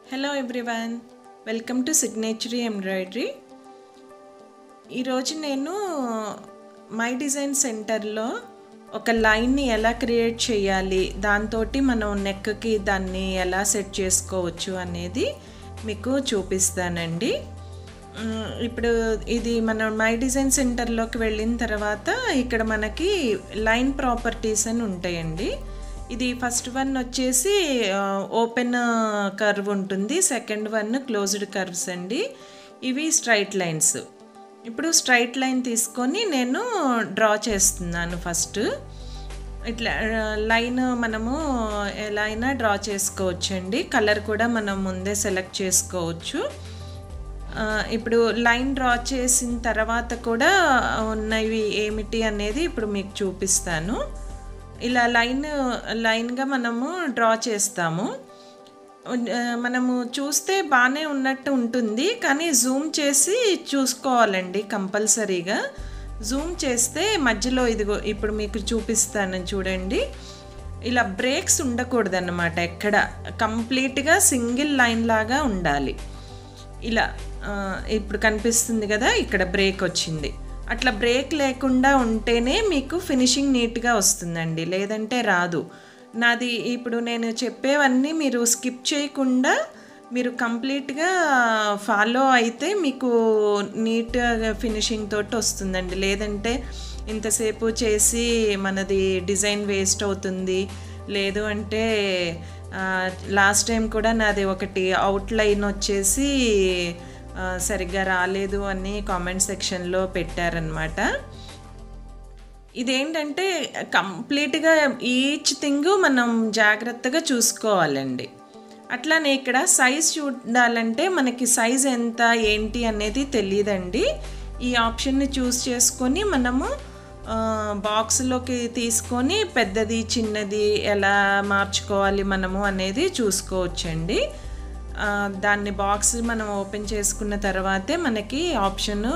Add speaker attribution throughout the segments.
Speaker 1: hello everyone welcome to signature embroidery ఈరోజు నేను my design సెంటర్లో ఒక లైన్ని ఎలా క్రియేట్ చేయాలి దాంతో మనం నెక్కి దాన్ని ఎలా సెట్ చేసుకోవచ్చు అనేది మీకు చూపిస్తానండి మ్, ఇప్పుడు ఇది మనం మై డిజైన్ సెంటర్లోకి వెళ్ళిన తర్వాత ఇక్కడ మనకి లైన్ ప్రాపర్టీస్ అని ఉంటాయండి ఇది ఫస్ట్ వన్ వచ్చేసి ఓపెన్ కర్వ్ ఉంటుంది సెకండ్ వన్ క్లోజ్డ్ కర్వ్స్ అండి ఇవి స్ట్రైట్ లైన్స్ ఇప్పుడు స్ట్రైట్ లైన్ తీసుకొని నేను డ్రా చేస్తున్నాను ఫస్ట్ ఇట్లా లైన్ మనము ఎలా అయినా డ్రా చేసుకోవచ్చు అండి కలర్ కూడా మనం ముందే సెలెక్ట్ చేసుకోవచ్చు ఆ, ఇప్పుడు లైన్ డ్రా చేసిన తర్వాత కూడా ఉన్నవి ఏమిటి అనేది ఇప్పుడు మీకు చూపిస్తాను ఇలా లైన్ లైన్గా మనము డ్రా చేస్తాము ఆ, మనము చూస్తే బాగానే ఉన్నట్టు ఉంటుంది కానీ జూమ్ చేసి చూసుకోవాలండి కంపల్సరీగా జూమ్ చేస్తే మధ్యలో ఇదిగో ఇప్పుడు మీకు చూపిస్తాను చూడండి ఇలా బ్రేక్స్ ఉండకూడదన్నమాట ఎక్కడ కంప్లీట్గా సింగిల్ లైన్ లాగా ఉండాలి ఇలా ఆ, ఇప్పుడు కనిపిస్తుంది కదా ఇక్కడ బ్రేక్ వచ్చింది అట్లా బ్రేక్ లేకుండా ఉంటేనే మీకు ఫినిషింగ్ నీట్గా వస్తుందండి లేదంటే రాదు నాది ఇప్పుడు నేను చెప్పేవన్నీ మీరు స్కిప్ చేయకుండా మీరు కంప్లీట్గా ఫాలో అయితే మీకు నీట్ ఫినిషింగ్ తోటి వస్తుందండి లేదంటే ఇంతసేపు చేసి మనది డిజైన్ వేస్ట్ అవుతుంది లేదు అంటే లాస్ట్ టైం కూడా నాది ఒకటి అవుట్లైన్ వచ్చేసి ఆ, సరిగ్గా రాలేదు అని కామెంట్ సెక్షన్లో పెట్టారనమాట ఇదేంటంటే కంప్లీట్గా ఈచ్ థింగ్ మనం జాగ్రత్తగా చూసుకోవాలండి అట్లానే ఇక్కడ సైజ్ చూడాలంటే మనకి సైజ్ ఎంత ఏంటి అనేది తెలియదండి ఈ ఆప్షన్ని చూస్ చేసుకొని మనము ఆ, బాక్స్లోకి తీసుకొని పెద్దది చిన్నది ఎలా మార్చుకోవాలి మనము అనేది చూసుకోవచ్చండి ఆ, దాన్ని బాక్స్ మనం ఓపెన్ చేసుకున్న తర్వాతే మనకి ఆప్షను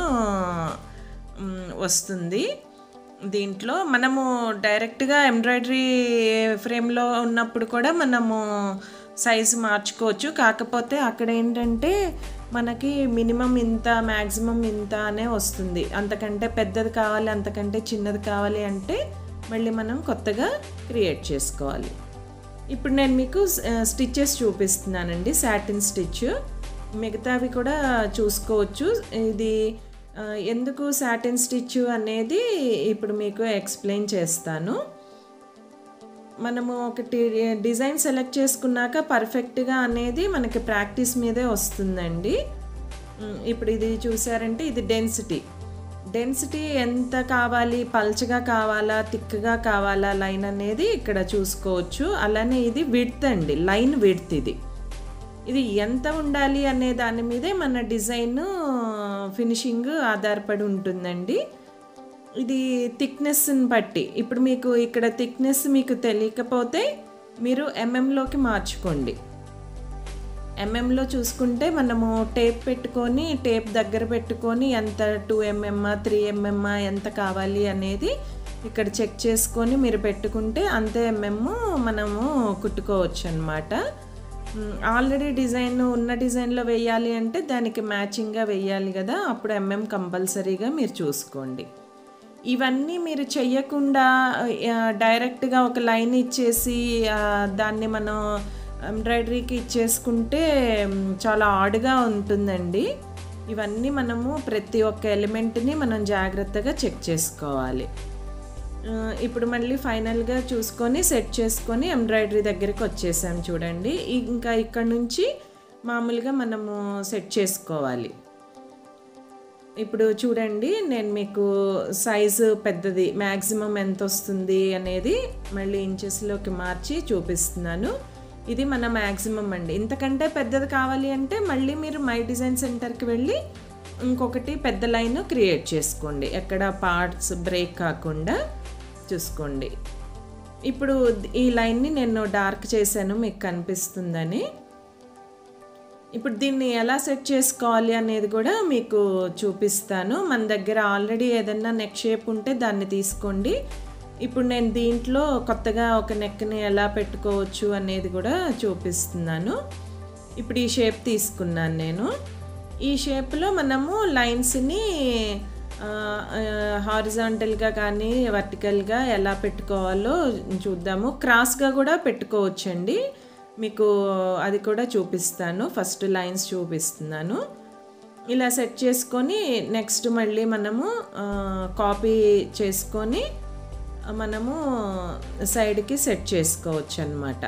Speaker 1: మ్, వస్తుంది దీంట్లో మనము డైరెక్ట్గా ఎంబ్రాయిడరీ ఫ్రేమ్లో ఉన్నప్పుడు కూడా మనము సైజు మార్చుకోవచ్చు కాకపోతే అక్కడ ఏంటంటే మనకి మినిమం ఇంత మ్యాక్సిమం ఇంత అనే వస్తుంది అంతకంటే పెద్దది కావాలి అంతకంటే చిన్నది కావాలి అంటే మళ్ళీ మనం కొత్తగా క్రియేట్ చేసుకోవాలి ఇప్పుడు నేను మీకు స్టిచ్చెస్ చూపిస్తున్నానండి సాటిన్ స్టిచ్ మిగతావి కూడా చూసుకోవచ్చు ఇది ఆ, ఎందుకు సాటిన్ స్టిచ్ అనేది ఇప్పుడు మీకు ఎక్స్ప్లెయిన్ చేస్తాను మనము ఒకటి డిజైన్ సెలెక్ట్ చేసుకున్నాక పర్ఫెక్ట్గా అనేది మనకి ప్రాక్టీస్ మీదే వస్తుందండి ఉమ్, ఇప్పుడు ఇది చూసారంటే ఇది డెన్సిటీ డెన్సిటీ ఎంత కావాలి పల్చగా కావాలా థిక్గా కావాలా లైన్ అనేది ఇక్కడ చూసుకోవచ్చు అలానే ఇది విడ్త్ అండి లైన్ విడ్త్ ఇది ఇది ఎంత ఉండాలి అనే దాని మీదే మన డిజైన్ ఫినిషింగ్ ఆధారపడి ఉంటుందండి ఇది థిక్నెస్ని బట్టి ఇప్పుడు మీకు ఇక్కడ థిక్నెస్ మీకు తెలియకపోతే మీరు ఎంఎంలోకి మార్చుకోండి ఎంఎంలో చూసుకుంటే మనము టేప్ పెట్టుకొని టేప్ దగ్గర పెట్టుకొని ఎంత టూ ఎంఎం త్రీ ఎంఎం ఎంత కావాలి అనేది ఇక్కడ చెక్ చేసుకొని మీరు పెట్టుకుంటే అంతే ఎంఎం మనము కుట్టుకోవచ్చు అనమాట ఆల్రెడీ డిజైన్ ఉన్న డిజైన్లో వేయాలి అంటే దానికి మ్యాచింగ్గా వేయాలి కదా అప్పుడు ఎంఎం కంపల్సరీగా మీరు చూసుకోండి ఇవన్నీ మీరు చెయ్యకుండా ఆ, డైరెక్ట్గా ఒక లైన్ ఇచ్చేసి ఆ, దాన్ని మనం ఎంబ్రాయిడరీకి ఇచ్చేసుకుంటే మ్, చాలా ఆడుగా ఉంటుందండి ఇవన్నీ మనము ప్రతి ఒక్క ఎలిమెంట్ని మనం జాగ్రత్తగా చెక్ చేసుకోవాలి ఆ, ఇప్పుడు మళ్ళీ ఫైనల్గా చూసుకొని సెట్ చేసుకొని ఎంబ్రాయిడరీ దగ్గరికి వచ్చేసాం చూడండి ఇంకా ఇక్కడ నుంచి మామూలుగా మనము సెట్ చేసుకోవాలి ఇప్పుడు చూడండి నేను మీకు సైజు పెద్దది మ్యాక్సిమం ఎంత వస్తుంది అనేది మళ్ళీ ఇంచెస్లోకి మార్చి చూపిస్తున్నాను ఇది మన మ్యాక్సిమం అండి ఇంతకంటే పెద్దది కావాలి అంటే మళ్ళీ మీరు మై డిజైన్ సెంటర్కి వెళ్ళి ఇంకొకటి పెద్ద లైన్ క్రియేట్ చేసుకోండి ఎక్కడ పార్ట్స్ బ్రేక్ కాకుండా చూసుకోండి ఇప్పుడు ఈ లైన్ని నేను డార్క్ చేశాను మీకు కనిపిస్తుందని ఇప్పుడు దీన్ని ఎలా సెట్ చేసుకోవాలి అనేది కూడా మీకు చూపిస్తాను మన దగ్గర ఆల్రెడీ ఏదన్నా నెక్ షేప్ ఉంటే దాన్ని తీసుకోండి ఇప్పుడు నేను దీంట్లో కొత్తగా ఒక నెక్ని ఎలా పెట్టుకోవచ్చు అనేది కూడా చూపిస్తున్నాను ఇప్పుడు ఈ షేప్ తీసుకున్నాను నేను ఈ షేప్లో మనము లైన్స్ని హారిజాంటల్గా కానీ వర్టికల్గా ఎలా పెట్టుకోవాలో చూద్దాము క్రాస్గా కూడా పెట్టుకోవచ్చండి మీకు అది కూడా చూపిస్తాను ఫస్ట్ లైన్స్ చూపిస్తున్నాను ఇలా సెట్ చేసుకొని నెక్స్ట్ మళ్ళీ మనము కాపీ చేసుకొని మనము సైడ్కి సెట్ చేసుకోవచ్చు అనమాట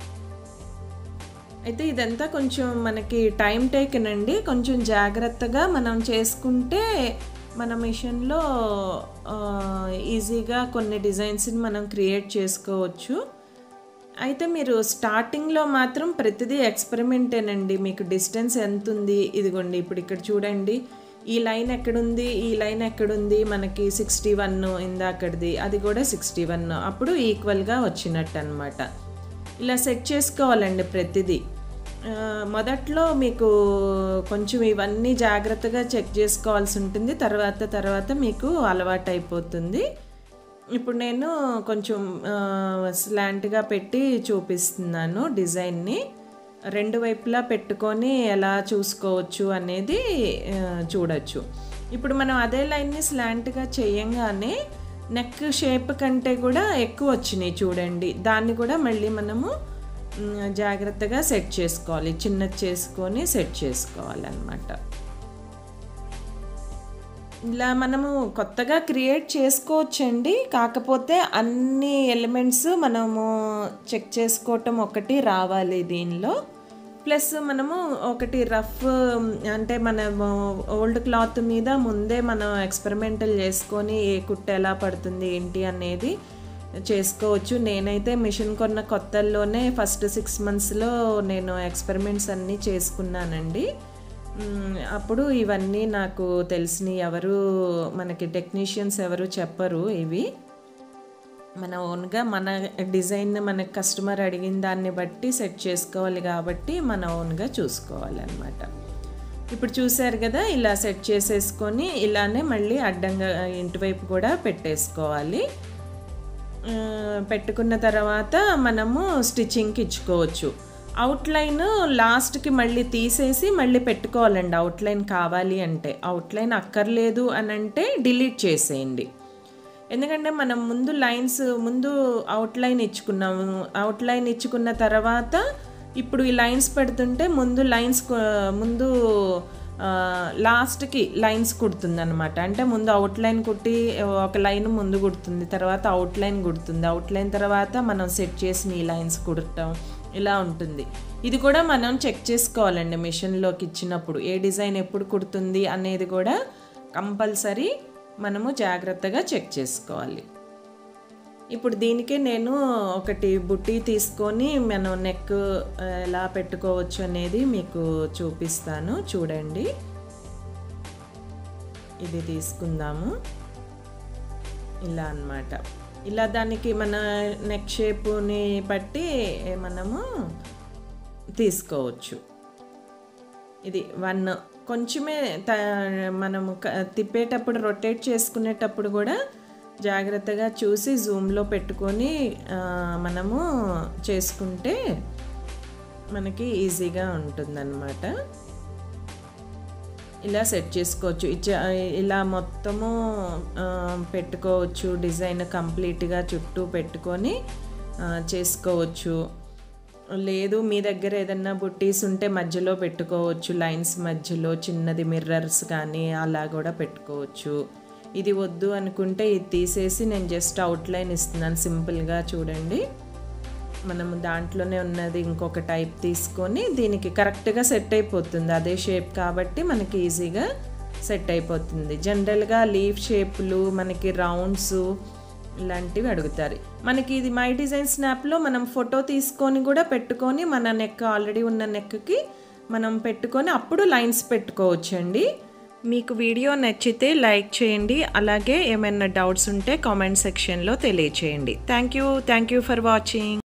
Speaker 1: అయితే ఇదంతా కొంచెం మనకి టైం టేకన్ అండి కొంచెం జాగ్రత్తగా మనం చేసుకుంటే మన మిషన్లో ఈజీగా కొన్ని డిజైన్స్ని మనం క్రియేట్ చేసుకోవచ్చు అయితే మీరు స్టార్టింగ్లో మాత్రం ప్రతిదీ ఎక్స్పెరిమెంటేనండి మీకు డిస్టెన్స్ ఎంత ఉంది ఇదిగోండి ఇప్పుడు ఇక్కడ చూడండి ఈ లైన్ ఎక్కడుంది ఈ లైన్ ఎక్కడుంది మనకి సిక్స్టీ వన్ ఇందాకడిది అది కూడా సిక్స్టీ వన్ అప్పుడు ఈక్వల్గా వచ్చినట్టు అనమాట ఇలా సెట్ చేసుకోవాలండి ప్రతిదీ మొదట్లో మీకు కొంచెం ఇవన్నీ జాగ్రత్తగా చెక్ చేసుకోవాల్సి ఉంటుంది తర్వాత తర్వాత మీకు అలవాటు అయిపోతుంది ఇప్పుడు నేను కొంచెం స్లాంట్గా పెట్టి చూపిస్తున్నాను డిజైన్ని రెండు వైపులా పెట్టుకొని ఎలా చూసుకోవచ్చు అనేది చూడొచ్చు ఇప్పుడు మనం అదే లైన్ని స్లాంట్గా చేయంగానే నెక్ షేప్ కంటే కూడా ఎక్కువ వచ్చినాయి చూడండి దాన్ని కూడా మళ్ళీ మనము జాగ్రత్తగా సెట్ చేసుకోవాలి చిన్నది చేసుకొని సెట్ చేసుకోవాలన్నమాట ఇలా మనము కొత్తగా క్రియేట్ చేసుకోవచ్చండి కాకపోతే అన్ని ఎలిమెంట్స్ మనము చెక్ చేసుకోవటం ఒకటి రావాలి దీనిలో ప్లస్ మనము ఒకటి రఫ్ అంటే మనము ఓల్డ్ క్లాత్ మీద ముందే మనం ఎక్స్పెరిమెంటల్ చేసుకొని ఏ కుట్ట ఎలా పడుతుంది ఏంటి అనేది చేసుకోవచ్చు నేనైతే మిషన్ కొన్న కొత్తల్లోనే ఫస్ట్ సిక్స్ మంత్స్లో నేను ఎక్స్పెరిమెంట్స్ అన్నీ చేసుకున్నానండి అప్పుడు ఇవన్నీ నాకు తెలిసిన ఎవరు మనకి టెక్నీషియన్స్ ఎవరు చెప్పరు ఇవి మన ఓన్గా మన డిజైన్ మన కస్టమర్ అడిగిన దాన్ని బట్టి సెట్ చేసుకోవాలి కాబట్టి మన ఓన్గా చూసుకోవాలన్నమాట ఇప్పుడు చూసారు కదా ఇలా సెట్ చేసేసుకొని ఇలానే మళ్ళీ అడ్డంగా ఇంటివైపు కూడా పెట్టేసుకోవాలి పెట్టుకున్న తర్వాత మనము స్టిచ్చింగ్కి ఇచ్చుకోవచ్చు అవుట్లైన్ లాస్ట్కి మళ్ళీ తీసేసి మళ్ళీ పెట్టుకోవాలండి అవుట్లైన్ కావాలి అంటే అవుట్లైన్ అక్కర్లేదు అని అంటే డిలీట్ చేసేయండి ఎందుకంటే మనం ముందు లైన్స్ ముందు అవుట్లైన్ ఇచ్చుకున్నాము అవుట్లైన్ ఇచ్చుకున్న తర్వాత ఇప్పుడు ఈ లైన్స్ పెడుతుంటే ముందు లైన్స్ ముందు లాస్ట్కి లైన్స్ కుడుతుంది అనమాట అంటే ముందు అవుట్లైన్ కుట్టి ఒక లైన్ ముందు కుడుతుంది తర్వాత అవుట్లైన్ కుడుతుంది అవుట్లైన్ తర్వాత మనం సెట్ చేసిన ఈ లైన్స్ కుడటం ఇలా ఉంటుంది ఇది కూడా మనం చెక్ చేసుకోవాలండి మిషన్లోకి ఇచ్చినప్పుడు ఏ డిజైన్ ఎప్పుడు కుడుతుంది అనేది కూడా కంపల్సరీ మనము జాగ్రత్తగా చెక్ చేసుకోవాలి ఇప్పుడు దీనికి నేను ఒకటి బుట్టి తీసుకొని మనం నెక్ ఎలా పెట్టుకోవచ్చు అనేది మీకు చూపిస్తాను చూడండి ఇది తీసుకుందాము ఇలా అన్నమాట ఇలా దానికి మన నెక్ షేప్ని బట్టి మనము తీసుకోవచ్చు ఇది వన్ కొంచెమే త మనము తిప్పేటప్పుడు రొటేట్ చేసుకునేటప్పుడు కూడా జాగ్రత్తగా చూసి జూమ్లో పెట్టుకొని మనము చేసుకుంటే మనకి ఈజీగా ఉంటుందన్నమాట ఇలా సెట్ చేసుకోవచ్చు ఇలా మొత్తము పెట్టుకోవచ్చు డిజైన్ కంప్లీట్గా చుట్టూ పెట్టుకొని చేసుకోవచ్చు లేదు మీ దగ్గర ఏదన్నా బుట్టీస్ ఉంటే మధ్యలో పెట్టుకోవచ్చు లైన్స్ మధ్యలో చిన్నది మిర్రర్స్ కానీ అలా కూడా పెట్టుకోవచ్చు ఇది వద్దు అనుకుంటే ఇది తీసేసి నేను జస్ట్ అవుట్లైన్ ఇస్తున్నాను సింపుల్గా చూడండి మనము దాంట్లోనే ఉన్నది ఇంకొక టైప్ తీసుకొని దీనికి కరెక్ట్గా సెట్ అయిపోతుంది అదే షేప్ కాబట్టి మనకి ఈజీగా సెట్ అయిపోతుంది జనరల్గా లీఫ్ షేప్లు మనకి రౌండ్స్ ఇలాంటివి అడుగుతారు మనకి ఇది మై డిజైన్ స్నాప్లో మనం ఫోటో తీసుకొని కూడా పెట్టుకొని మన నెక్ ఆల్రెడీ ఉన్న నెక్కి మనం పెట్టుకొని అప్పుడు లైన్స్ పెట్టుకోవచ్చండి మీకు వీడియో నచ్చితే లైక్ చేయండి అలాగే ఏమైనా డౌట్స్ ఉంటే కామెంట్ సెక్షన్లో తెలియచేయండి thank you thank you for watching